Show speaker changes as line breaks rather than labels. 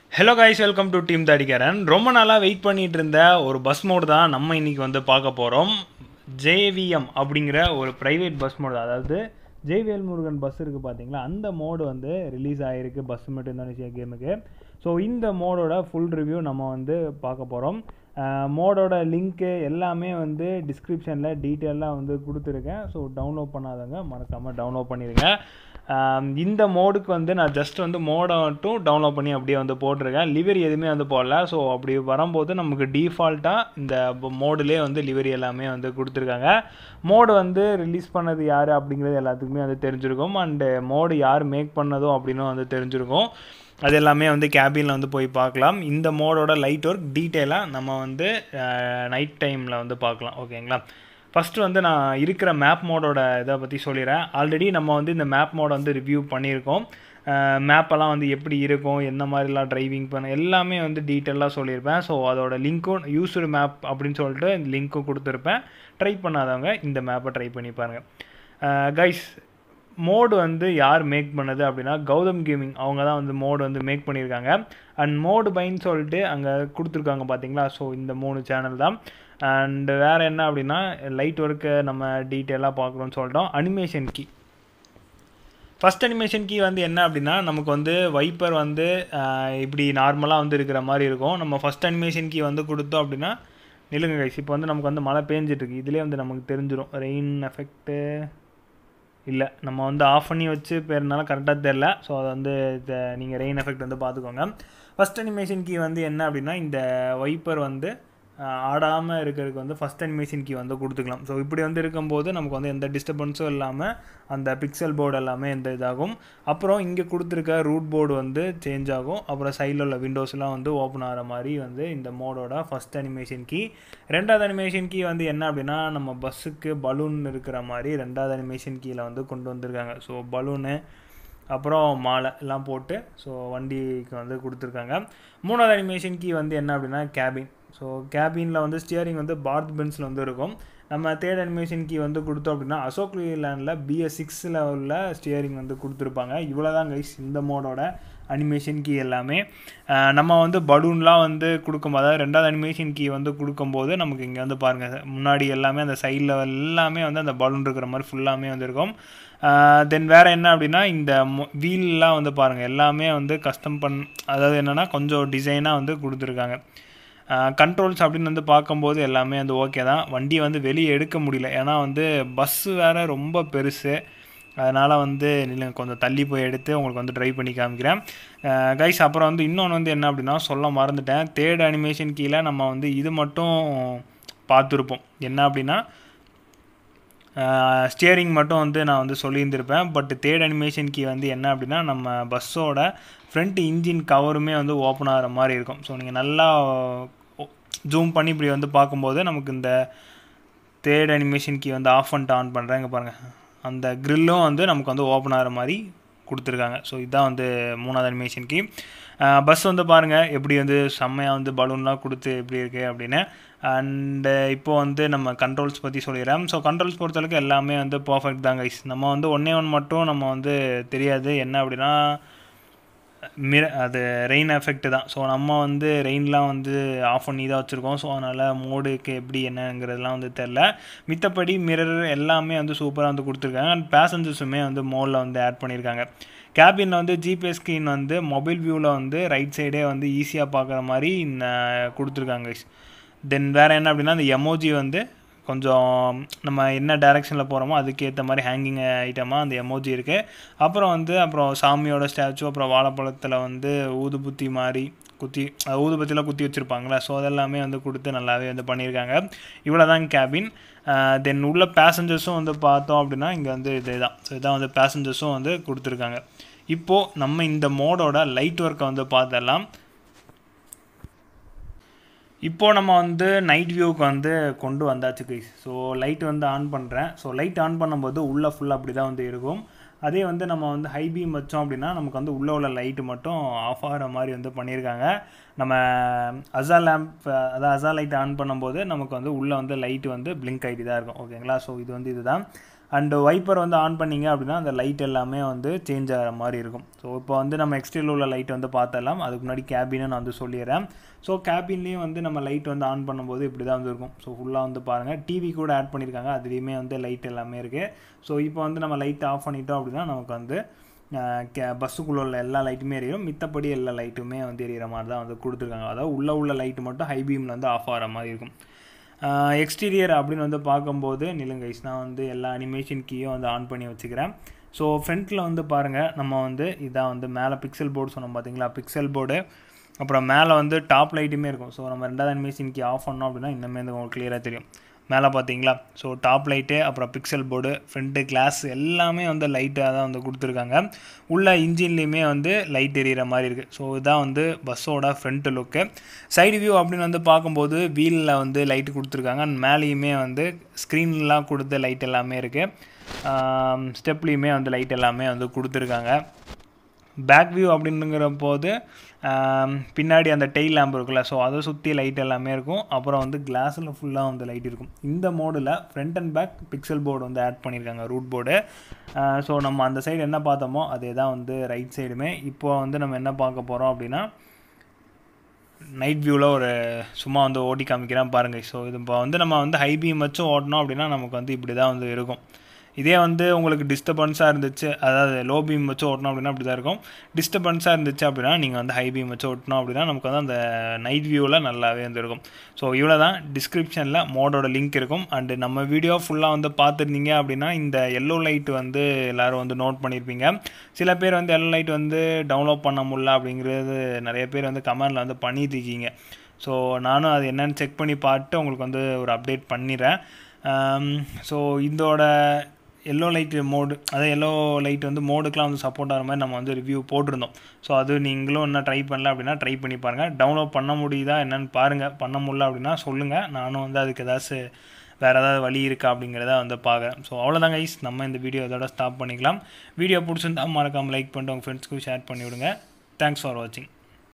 hello guys welcome to team தடிக்கிறன் ரொம்ப நாளாக வெயிட் பண்ணிட்டு இருந்த ஒரு பஸ் மோடு தான் நம்ம இன்னைக்கு வந்து பார்க்க போகிறோம் ஜேவிஎம் அப்படிங்கிற ஒரு ப்ரைவேட் பஸ் மோடு அதாவது ஜெய்வேல் முருகன் பஸ் இருக்குது பார்த்தீங்களா அந்த மோடு வந்து ரிலீஸ் ஆகிருக்கு பஸ் மட்டும் இந்தோனேஷியா கேமுக்கு ஸோ இந்த மோடோட ஃபுல் ரிவ்யூ நம்ம வந்து பார்க்க போகிறோம் மோடோட லிங்க்கு எல்லாமே வந்து டிஸ்கிரிப்ஷனில் டீட்டெயிலாக வந்து கொடுத்துருக்கேன் ஸோ டவுன்லோட் பண்ணாதவங்க மறக்காமல் டவுன்லோட் பண்ணிடுங்க ஆம், இந்த மோடுக்கு வந்து நான் ஜஸ்ட் வந்து மோடை மட்டும் டவுன்லோட் பண்ணி அப்படியே வந்து போட்டிருக்கேன் லிவரி எதுவுமே வந்து போடல ஸோ அப்படி வரும்போது நமக்கு டிஃபால்ட்டாக இந்த மோடுலேயே வந்து லிவரி எல்லாமே வந்து கொடுத்துருக்காங்க மோடு வந்து ரிலீஸ் பண்ணது யார் அப்படிங்கிறது எல்லாத்துக்குமே வந்து தெரிஞ்சிருக்கும் அண்டு மோடு யார் மேக் பண்ணதோ அப்படின்னு வந்து தெரிஞ்சிருக்கும் அது எல்லாமே வந்து கேபினில் வந்து போய் பார்க்கலாம் இந்த மோடோட லைட் ஒர்க் டீட்டெயிலாக நம்ம வந்து நைட் டைமில் வந்து பார்க்கலாம் ஓகேங்களா ஃபஸ்ட்டு வந்து நான் இருக்கிற மேப் மோடோட இதை பற்றி சொல்லிடுறேன் ஆல்ரெடி நம்ம வந்து இந்த மேப் மோடை வந்து ரிவ்யூ பண்ணியிருக்கோம் மேப்பெல்லாம் வந்து எப்படி இருக்கும் என்ன மாதிரிலாம் டிரைவிங் பண்ண எல்லாமே வந்து டீட்டெயிலாக சொல்லியிருப்பேன் ஸோ அதோட லிங்க்கும் யூஸ்டு மேப் அப்படின்னு சொல்லிட்டு லிங்க்கும் கொடுத்துருப்பேன் ட்ரை பண்ணாதவங்க இந்த மேப்பை ட்ரை பண்ணி பாருங்கள் கைஸ் மோடு வந்து யார் மேக் பண்ணது அப்படின்னா கௌதம் கேமிங் அவங்க தான் வந்து மோடு வந்து மேக் பண்ணியிருக்காங்க அண்ட் மோடு பைன்னு சொல்லிட்டு அங்கே கொடுத்துருக்காங்க பார்த்தீங்களா ஸோ இந்த மூணு சேனல் தான் அண்டு வேறு என்ன அப்படின்னா லைட் ஒர்க்கு நம்ம டீட்டெயிலாக பார்க்குறோன்னு சொல்லிட்டோம் animation key first animation key வந்து என்ன அப்படின்னா நமக்கு வந்து வைப்பர் வந்து ஆஹ், இப்படி நார்மலாக வந்து இருக்கிற மாதிரி இருக்கும் நம்ம ஃபஸ்ட் அனிமேஷன் கீ வந்து கொடுத்தோம் அப்படின்னா நிலுங்க கைஸ் இப்போ வந்து நமக்கு வந்து மழை பேஞ்சிட்டு இருக்கு இதுலேயே வந்து நமக்கு தெரிஞ்சிடும் ரெயின் எஃபெக்ட்டு இல்லை நம்ம வந்து ஆஃப் பண்ணி வச்சு பேருனால கரெக்டாக தெரில ஸோ அதை வந்து நீங்கள் ரெயின் எஃபெக்ட் வந்து பார்த்துக்கோங்க ஃபஸ்ட் அனிமேஷன் கீ வந்து என்ன அப்படின்னா இந்த வைப்பர் வந்து ஆடாமல் இருக்கிறதுக்கு வந்து ஃபஸ்ட் அனிமேஷன் கீ வந்து கொடுத்துக்கலாம் ஸோ இப்படி வந்து இருக்கும்போது நமக்கு வந்து எந்த டிஸ்டர்பன்ஸும் இல்லாமல் அந்த பிக்சல் போர்டு எல்லாமே எந்த இதாகும் அப்புறம் இங்கே கொடுத்துருக்க ரூட் போர்டு வந்து சேஞ்ச் ஆகும் அப்புறம் சைடில் உள்ள விண்டோஸ்லாம் வந்து ஓப்பன் ஆகிற மாதிரி வந்து இந்த மோடோட ஃபஸ்ட் அனிமேஷன் கீ ரெண்டாவது அனிமேஷன் கீ வந்து என்ன அப்படின்னா நம்ம பஸ்ஸுக்கு பலூன் இருக்கிற மாதிரி ரெண்டாவது அனிமேஷன் கீழே வந்து கொண்டு வந்திருக்காங்க ஸோ பலூனு அப்புறம் மாலை எல்லாம் போட்டு ஸோ வண்டிக்கு வந்து கொடுத்துருக்காங்க மூணாவது அனிமேஷன் கீ வந்து என்ன அப்படின்னா கேபின் ஸோ கேபினில் வந்து ஸ்டியரிங் வந்து பாரத் பென்ஸில் வந்து இருக்கும் நம்ம தேர்ட் அனிமேஷன் கீ வந்து கொடுத்தோம் அப்படின்னா அசோக் லேண்டில் பிஎஸ் சிக்ஸில் உள்ள ஸ்டியரிங் வந்து கொடுத்துருப்பாங்க இவ்வளோ தான் கைஸ் இந்த மோடோட அனிமேஷன் கீ எல்லாமே அஹ் நம்ம வந்து பலூன்லாம் வந்து கொடுக்கும் அதாவது ரெண்டாவது அனிமேஷன் கீ வந்து கொடுக்கும்போது நமக்கு இங்கே வந்து பாருங்கள் முன்னாடி எல்லாமே அந்த சைடில் எல்லாமே வந்து அந்த பலூன் இருக்கிற மாதிரி ஃபுல்லாமே வந்து இருக்கும் தென் வேறு என்ன அப்படின்னா இந்த வீல்லாம் வந்து பாருங்கள் எல்லாமே வந்து கஸ்டம் பண் அதாவது என்னென்னா கொஞ்சம் டிசைனாக வந்து கொடுத்துருக்காங்க கண்ட்ரோல்ஸ் அப்படின்னு வந்து பார்க்கும்போது எல்லாமே வந்து ஓகே தான் வண்டியை வந்து வெளியே எடுக்க முடியல ஏன்னா வந்து பஸ்ஸு வேறு ரொம்ப பெருசு அதனால் வந்து நில்லுங்க கொஞ்சம் தள்ளி போய் எடுத்து உங்களுக்கு வந்து ட்ரைவ் பண்ணி காமிக்கிறேன் கைஸ் அப்புறம் வந்து இன்னொன்று வந்து என்ன அப்படின்னா சொல்ல மறந்துட்டேன் தேர்ட் அனிமேஷன் கீழே நம்ம வந்து இது மட்டும் பார்த்துருப்போம் என்ன அப்படின்னா ஸ்டியரிங் மட்டும் வந்து நான் வந்து சொல்லியிருந்திருப்பேன் பட் தேர்ட் அனிமேஷன் கீ வந்து என்ன அப்படின்னா நம்ம பஸ்ஸோட ஃப்ரண்ட் இன்ஜின் கவருமே வந்து ஓப்பன் ஆகிற மாதிரி இருக்கும் ஸோ நீங்கள் நல்லா ஜூம் பண்ணி இப்படி வந்து பார்க்கும்போது நமக்கு இந்த தேர்ட் அனிமேஷன் கீ வந்து ஆஃப் பண்ணிட்டு ஆன் பண்ணுறேன் இங்கே பாருங்கள் அந்த க்ரில்லும் வந்து நமக்கு வந்து ஓப்பன் ஆகிற மாதிரி கொடுத்துருக்காங்க ஸோ இதுதான் வந்து மூணாவது அனிமேஷன் கீ பஸ் வந்து பாருங்கள் எப்படி வந்து செம்மையாக வந்து பலூன்லாம் கொடுத்து எப்படி இருக்குது அப்படின்னு அண்டு இப்போ வந்து நம்ம கண்ட்ரோல்ஸ் பற்றி சொல்லிடுறேன் ஸோ கண்ட்ரோல்ஸ் பொறுத்தளவுக்கு எல்லாமே வந்து பர்ஃபெக்ட் தான் கைஸ் நம்ம வந்து ஒன்றே ஒன்று மட்டும் நம்ம வந்து தெரியாது என்ன அப்படின்னா மிர அது ரெயின் எஃபெக்ட் தான் ஸோ நம்ம வந்து ரெயின்லாம் வந்து ஆஃப் பண்ணி தான் வச்சுருக்கோம் ஸோ அதனால் மோடுக்கு எப்படி என்னங்கிறதுலாம் வந்து தெரில மித்தபடி மிரர் எல்லாமே வந்து சூப்பராக வந்து கொடுத்துருக்காங்க அண்ட் பேசஞ்சர்ஸுமே வந்து மோடில் வந்து ஆட் பண்ணியிருக்காங்க கேபினில் வந்து ஜிபிஎஸ் ஸ்க்ரீன் வந்து மொபைல் வியூவில் வந்து ரைட் சைடே வந்து ஈஸியாக பார்க்குற மாதிரி இந்த கொடுத்துருக்காங்க தென் வேறு என்ன அப்படின்னா இந்த எமோஜி வந்து கொஞ்சம் நம்ம என்ன டைரெக்ஷனில் போகிறோமோ அதுக்கேற்ற மாதிரி ஹேங்கிங் ஐட்டமாக அந்த எமோஜி இருக்குது அப்புறம் வந்து அப்புறம் சாமியோட ஸ்டாச்சு அப்புறம் வாழைப்பழத்தில் வந்து ஊதுபுத்தி மாதிரி குத்தி அஹ் ஊதுபத்திலாம் குத்தி வச்சுருப்பாங்களே ஸோ அதெல்லாமே வந்து கொடுத்து நல்லாவே வந்து பண்ணியிருக்காங்க இவ்வளோ தான் கேபின் தென் உள்ள பேசஞ்சர்ஸும் வந்து பார்த்தோம் அப்படின்னா இங்கே வந்து இதே தான் ஸோ இதான் வந்து பேசஞ்சர்ஸும் வந்து கொடுத்துருக்காங்க இப்போது நம்ம இந்த மோடோட லைட் ஒர்க்கை வந்து பார்த்துடலாம் இப்போ நம்ம வந்து நைட் வியூவுக்கு வந்து கொண்டு வந்தாச்சு கைஸ் ஸோ லைட் வந்து ஆன் பண்ணுறேன் ஸோ லைட் ஆன் பண்ணும்போது உள்ளே ஃபுல்லாக அப்படி தான் வந்து இருக்கும் அதே வந்து நம்ம வந்து ஹை பீம் வச்சோம் அப்படின்னா நமக்கு வந்து உள்ளே உள்ள லைட்டு மட்டும் ஆஃப் ஆகிற மாதிரி வந்து பண்ணியிருக்காங்க நம்ம அசா லேம்ப் அதாவது அசா லைட் ஆன் பண்ணும்போது நமக்கு வந்து உள்ளே வந்து லைட்டு வந்து பிளிங்க் ஆகிட்டு தான் இருக்கும் ஓகேங்களா ஸோ இது வந்து இதுதான் அண்டு வைப்பர் வந்து ஆன் பண்ணீங்க அப்படின்னா அந்த லைட் எல்லாமே வந்து சேஞ்ச் ஆகிற மாதிரி இருக்கும் ஸோ இப்போ வந்து நம்ம எக்ஸ்டீரியல் உள்ள லைட் வந்து பார்த்தலாம் அதுக்கு முன்னாடி கேபினை நான் வந்து சொல்லிடுறேன் ஸோ கேபின்லேயும் வந்து நம்ம லைட் வந்து ஆன் பண்ணும்போது இப்படி தான் வந்து இருக்கும் ஸோ ஃபுல்லாக வந்து பாருங்கள் டிவி கூட ஆட் பண்ணியிருக்காங்க அதுலேயுமே வந்து லைட் எல்லாமே இருக்குது ஸோ இப்போ வந்து நம்ம லைட் ஆஃப் பண்ணிட்டோம் அப்படின்னா நமக்கு வந்து கே பஸ்ஸுக்குள்ளே உள்ள எல்லா லைட்டுமே எரியும் மித்தபடி எல்லா லைட்டுமே வந்து எரியிற மாதிரி தான் வந்து கொடுத்துருக்காங்க அதாவது உள்ளே உள்ள லைட்டு மட்டும் ஹை பீமில் வந்து ஆஃப் ஆகிற மாதிரி இருக்கும் எக்ஸ்டீரியர் அப்படின்னு வந்து பார்க்கும்போது நிலுங்கைஸ் நான் வந்து எல்லா அனிமேஷன் கீயும் வந்து ஆன் பண்ணி வச்சுக்கிறேன் ஸோ ஃப்ரண்ட்டில் வந்து பாருங்கள் நம்ம வந்து இதான் வந்து மேலே பிக்சல் போர்டு சொன்னோம் பார்த்தீங்களா பிக்சல் போர்டு அப்புறம் மேலே வந்து டாப் லைட்டுமே இருக்கும் ஸோ நம்ம ரெண்டாவது அனிமேஷன் கீ ஆஃப் பண்ணோம் அப்படின்னா இன்னுமே வந்து உங்களுக்கு கிளியராக தெரியும் மேலே பார்த்தீங்களா ஸோ டாப் லைட்டு அப்புறம் பிக்சல் போர்டு ஃப்ரண்ட்டு கிளாஸ் எல்லாமே வந்து லைட்டாக தான் வந்து கொடுத்துருக்காங்க உள்ள இன்ஜின்லேயுமே வந்து லைட் எரியிற மாதிரி இருக்குது ஸோ இதுதான் வந்து பஸ்ஸோட ஃப்ரண்ட் லுக்கு சைடு வியூ அப்படின்னு வந்து பார்க்கும்போது வீலில் வந்து லைட்டு கொடுத்துருக்காங்க அண்ட் மேலேயுமே வந்து ஸ்க்ரீன்லாம் கொடுத்த லைட் எல்லாமே இருக்குது ஸ்டெப்லேயுமே வந்து லைட் எல்லாமே வந்து கொடுத்துருக்காங்க பேக் வியூ அப்படிங்கிற போது பின்னாடி அந்த டெய்ல் லேம்ப் இருக்குல்ல ஸோ அதை சுற்றி லைட் எல்லாமே இருக்கும் அப்புறம் வந்து கிளாஸில் ஃபுல்லாக வந்து லைட் இருக்கும் இந்த மோடில் front and back pixel board வந்து ஆட் பண்ணியிருக்காங்க ரூட் போர்டு ஸோ நம்ம அந்த சைடு என்ன பார்த்தோமோ அதே தான் வந்து ரைட் சைடுமே இப்போ வந்து நம்ம என்ன பார்க்க போகிறோம் அப்படின்னா நைட் வியூவில் ஒரு சும்மா வந்து ஓட்டி காமிக்கிறேன் பாருங்கள் ஸோ இது இப்போ வந்து நம்ம வந்து ஹை பீம் வச்சு ஓட்டினோம் அப்படின்னா நமக்கு வந்து இப்படி தான் வந்து இருக்கும் இதே வந்து உங்களுக்கு டிஸ்டர்பன்ஸாக இருந்துச்சு அதாவது லோ பீம் வச்சு ஓட்டணும் அப்படின்னா அப்படி தான் இருக்கும் டிஸ்டர்பன்ஸாக இருந்துச்சு அப்படின்னா நீங்கள் வந்து ஹை பீம் வச்சு ஓட்டணும் அப்படின்னா நமக்கு வந்து அந்த நைட் வியூவில் நல்லாவே வந்து இருக்கும் ஸோ இவ்வளோ தான் டிஸ்கிரிப்ஷனில் மோடோட லிங்க் இருக்கும் அண்டு நம்ம வீடியோ ஃபுல்லாக வந்து பார்த்துருந்தீங்க அப்படின்னா இந்த எல்லோ லைட் வந்து எல்லோரும் வந்து நோட் பண்ணியிருப்பீங்க சில பேர் வந்து எல்லோ லைட் வந்து டவுன்லோட் பண்ண முடியல அப்படிங்கிறது நிறைய பேர் வந்து கமெண்டில் வந்து பண்ணிட்டு இருக்கீங்க ஸோ நானும் அது என்னென்னு செக் பண்ணி பார்த்துட்டு உங்களுக்கு வந்து ஒரு அப்டேட் பண்ணிடுறேன் ஸோ இதோட எல்லோ லைட் மோடு அதாவது எல்லோ லைட் வந்து மோடுக்கெலாம் வந்து சப்போர்ட் ஆகிற மாதிரி நம்ம வந்து ரிவ்யூ போட்டிருந்தோம் ஸோ அது நீங்களும் என்ன ட்ரை பண்ணல அப்படின்னா ட்ரை பண்ணி பாருங்கள் டவுன்லோட் பண்ண முடியுதா என்னென்னு பாருங்கள் பண்ண முடியல அப்படின்னா சொல்லுங்கள் நானும் வந்து அதுக்கு ஏதாச்சும் வேறு ஏதாவது வழி இருக்கா அப்படிங்கிறத வந்து பார்க்குறேன் ஸோ அவ்வளோதாங்க ஐஸ் நம்ம இந்த வீடியோ இதோட ஸ்டாப் பண்ணிக்கலாம் வீடியோ பிடிச்சிருந்தா மறக்காமல் லைக் பண்ணிட்டு உங்கள் ஃப்ரெண்ட்ஸ்க்கும் ஷேர் பண்ணி விடுங்க தேங்க்ஸ் ஃபார் வாட்சிங்